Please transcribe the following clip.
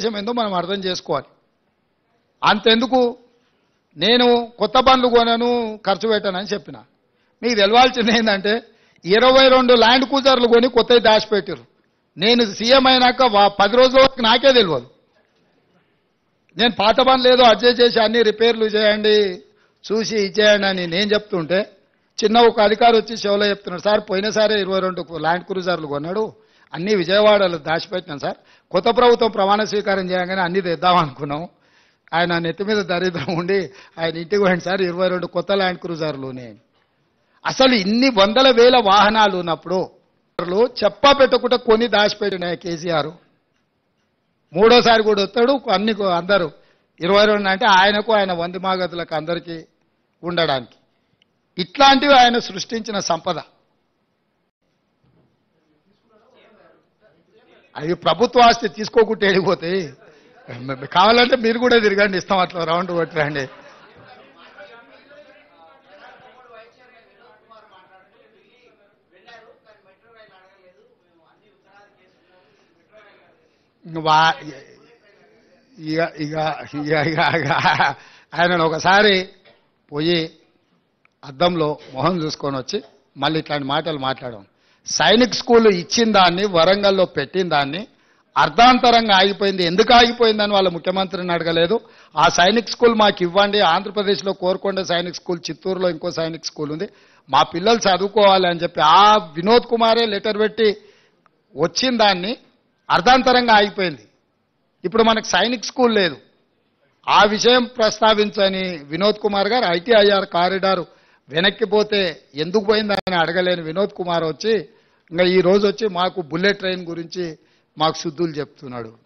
ఉద్దేశం ఏందో మనం అర్థం చేసుకోవాలి అంతెందుకు నేను కొత్త బండ్లు కొనను ఖర్చు పెట్టానని చెప్పిన మీకు తెలవాల్సింది ఏంటంటే ఇరవై రెండు ల్యాండ్ కూజర్లు కొని కొత్తవి దాచిపెట్టారు నేను సీఎం అయినాక వా- పది రోజుల వరకు నాకే తెలియదు నేను పాత బండ్లు ఏదో అడ్జస్ట్ చేసి అన్ని రిపేర్లు చేయండి చూసి ఇచ్చేయండి అని నేను చెప్తుంటే చిన్న ఒక అధికారి వచ్చి షోలో చెప్తున్నాడు సార్ పోయినసారి ఇరవై రెండు ల్యాండ్ క్రూజర్లు కొన్నాడు అన్ని విజయవాడలో దాచిపెట్టినాం సార్ కొత్త ప్రభుత్వం ప్రమాణ స్వీకారం చేయగానే అన్ని తెద్దాం అనుకున్నాం ఆయన నెత్తి మీద దరిద్రం ఉండి ఆయన ఇంటికి పోయింది సార్ ఇరవై రెండు కొత్త ల్యాండ్ క్రూజర్లునే అసలు ఇన్ని వందల వేల వాహనాలు ఉన్నప్పుడు చెప్పా పెట్టకుండా కొని దాచిపెట్టినాయి కేసీఆర్ మూడోసారి కూడా వస్తాడు అన్ని కో- అందరూ ఇరవై రెండు అంటే ఆయనకు ఆయన వంది మాగతులకు అందరికీ ఉండడానికి ఇట్లాంటివి ఆయన సృష్టించిన సంపద అవి ప్రభుత్వ ఆస్తి తీసుకోకుంటే వెళ్ళిపోతాయి కావాలంటే మీరు కూడా తిరగండి ఇస్తాం అట్లా రౌండ్ కొట్టరండి ఇంక వా- ఇక ఇక ఇక ఇక ఇక ఆయన ఒకసారి పోయి అద్దంలో మొహం చూసుకొని వచ్చి మళ్ళీ ఇట్లాంటి మాటలు మాట్లాడడం సైనిక్ స్కూల్ ఇచ్చిన దాన్ని వరంగల్లో పెట్టిన దాన్ని అర్ధాంతరంగా ఆగిపోయింది ఎందుకు ఆగిపోయిందని వాళ్ళ ముఖ్యమంత్రిని అడగలేదు ఆ సైనిక్ స్కూల్ మాకు ఇవ్వండి ఆంధ్రప్రదేశ్లో కోరుకొండ సైనిక్ స్కూల్ చిత్తూరులో ఇంకో సైనిక్ స్కూల్ ఉంది మా పిల్లలు చదువుకోవాలి అని చెప్పి ఆ వినోద్ కుమారే లెటర్ పెట్టి వచ్చిన దాన్ని అర్ధాంతరంగా ఆగిపోయింది ఇప్పుడు మనకు సైనిక్ స్కూల్ లేదు ఆ విషయం ప్రస్తావించని వినోద్ కుమార్ గారు ఐటీఐఆర్ కారిడార్ వెనక్కిపోతే ఎందుకు పోయిందని అడగలేని వినోద్ కుమార్ వచ్చి ఇంకా ఈ రోజు వచ్చి మాకు బుల్లెట్ ట్రైన్ గురించి మాకు శుద్ధులు చెప్తున్నాడు